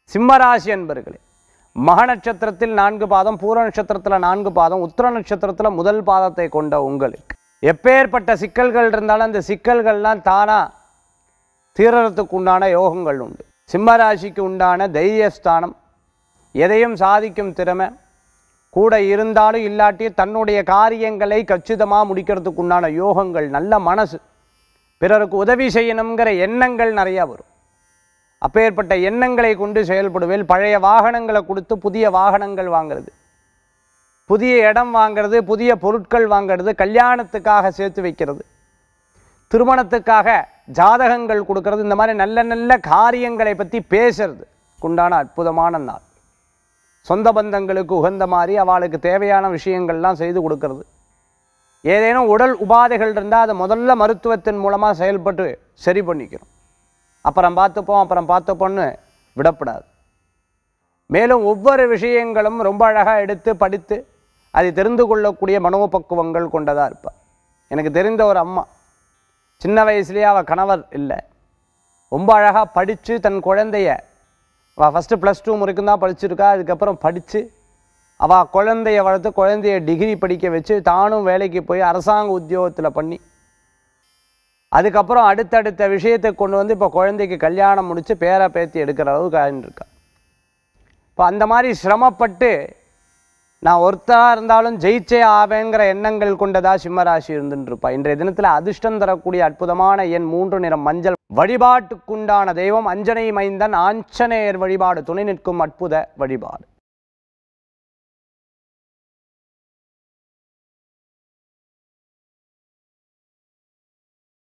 சிம்மராசி அன்பர்களே மக நட்சத்திரத்தில் நான்கு பாதம் பூர நட்சத்திரத்தில் நான்கு பாதம் உத்திர நட்சத்திரத்தில் முதல் பாதத்தை கொண்ட உங்களுக்கு எப்பேற்பட்ட சிக்கல்கள் இருந்தாலும் அந்த சிக்கல்கள்லாம் தானா தீரறதுக்கு உண்டான யோகங்கள் உண்டு சிம்மராசிக்கு உண்டான தைரியஸ்தானம் எதையும் சாதிக்கும் திறமை கூட இருந்தாலும் இல்லாட்டியும் தன்னுடைய காரியங்களை கச்சிதமாக முடிக்கிறதுக்கு உண்டான யோகங்கள் நல்ல மனசு பிறருக்கு உதவி செய்யணுங்கிற எண்ணங்கள் நிறையா வரும் அப்பேற்பட்ட எண்ணங்களை கொண்டு செயல்படுவேல் பழைய வாகனங்களை கொடுத்து புதிய வாகனங்கள் வாங்குறது புதிய இடம் வாங்குறது புதிய பொருட்கள் வாங்குறது கல்யாணத்துக்காக சேர்த்து வைக்கிறது திருமணத்துக்காக ஜாதகங்கள் கொடுக்கறது இந்த மாதிரி நல்ல நல்ல காரியங்களை பற்றி பேசுறது உண்டான அற்புதமான நாள் சொந்த பந்தங்களுக்கு உகந்த மாதிரி அவளுக்கு தேவையான விஷயங்கள்லாம் செய்து கொடுக்கறது ஏதேனும் உடல் உபாதைகள் இருந்தால் அதை முதல்ல மருத்துவத்தின் மூலமாக செயல்பட்டு சரி பண்ணிக்கிறோம் அப்புறம் பார்த்துப்போம் அப்புறம் பார்த்துப்போன்னு விடப்படாது மேலும் ஒவ்வொரு விஷயங்களும் ரொம்ப அழகாக எடுத்து படித்து அதை தெரிந்து கொள்ளக்கூடிய மனோபக்குவங்கள் கொண்டதாக இருப்பாள் எனக்கு தெரிந்த ஒரு அம்மா சின்ன வயசுலேயே அவள் கணவர் இல்லை ரொம்ப அழகாக படித்து தன் குழந்தைய அவள் ஃபஸ்ட்டு ப்ளஸ் டூ வரைக்கும் தான் படிச்சிருக்கா அதுக்கப்புறம் படித்து அவள் குழந்தைய வளர்த்து குழந்தைய டிகிரி படிக்க வச்சு தானும் வேலைக்கு போய் அரசாங்க உத்தியோகத்தில் பண்ணி அதுக்கப்புறம் அடுத்தடுத்த விஷயத்தை கொண்டு வந்து இப்போ குழந்தைக்கு கல்யாணம் முடித்து பேர பேத்தி எடுக்கிற அளவுக்கு ஆயின்ருக்கா இப்போ அந்த மாதிரி சிரமப்பட்டு நான் ஒருத்தராக இருந்தாலும் ஜெயிச்சே ஆவேங்கிற எண்ணங்கள் கொண்டதா சிம்மராசி இருந்துட்டு இருப்பா இன்றைய தினத்தில் அதிர்ஷ்டம் தரக்கூடிய அற்புதமான எண் மூன்று நிறம் மஞ்சள் வழிபாட்டுக்குண்டான தெய்வம் அஞ்சனை மைந்தன் ஆஞ்சநேயர் வழிபாடு துணை நிற்கும் அற்புத வழிபாடு